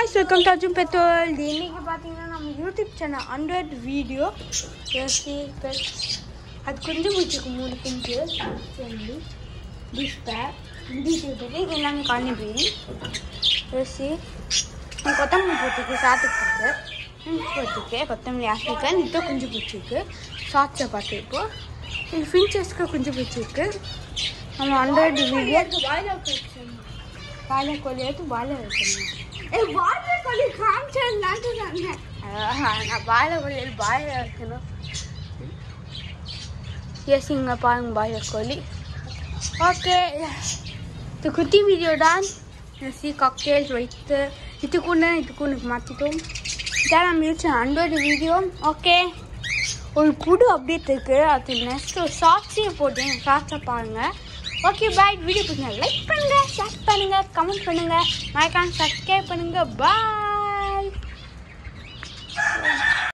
guys welcome to Arjun petrol இன்னைக்கு பார்த்தீங்கன்னா நம்ம யூடியூப் சேனல் ஹண்ட்ரட் வீடியோ அது கொஞ்சம் பிடிச்சிருக்கு மூணு குஞ்சு சரி டிஸ்பே டிஸ்பே எல்லாமே காணிப்பேன் யோசி கொத்தமல்லி போட்டுக்கு சாத்துக்கு போட்டுக்கு கொத்தமல்லி ஆசிக்க நித்த குஞ்சு பிடிச்சிருக்கு சாட்ஸை பார்த்து இப்போ இது ஃபின்ச்சர்ஸ்க்கு குஞ்சு பிடிச்சிருக்கு நம்ம ஹண்ட்ரட் வீடியோ வாழை கோழி எடுத்து வாழை வைக்கணும் நான் வாழை கோழி எடுத்து வாழை வைக்கணும் எஸ் இங்கே பாருங்க வாழை கோழி ஓகே இந்த குட்டி வீடியோ தான் சி காக்டெயில்ஸ் வைத்து இதுக்குன்னு இதுக்குன்னு மாற்றிட்டோம் இதான் நம்ம யூஸ் ஹண்ட்ரட் வீடியோ ஓகே ஒரு புது அப்டேட் இருக்குது அது நெக்ஸ்ட் ஒரு ஷார்ட்ஸே போட்டேன் ஷார்ட்ஸை பாருங்கள் ஓகே பாய் வீடியோ பிடிச்சா லைக் பண்ணுங்கள் ஷேர் பண்ணுங்கள் கமெண்ட் பண்ணுங்கள் மறக்காம சப்ஸ்கிரைப் பண்ணுங்கள் பாய்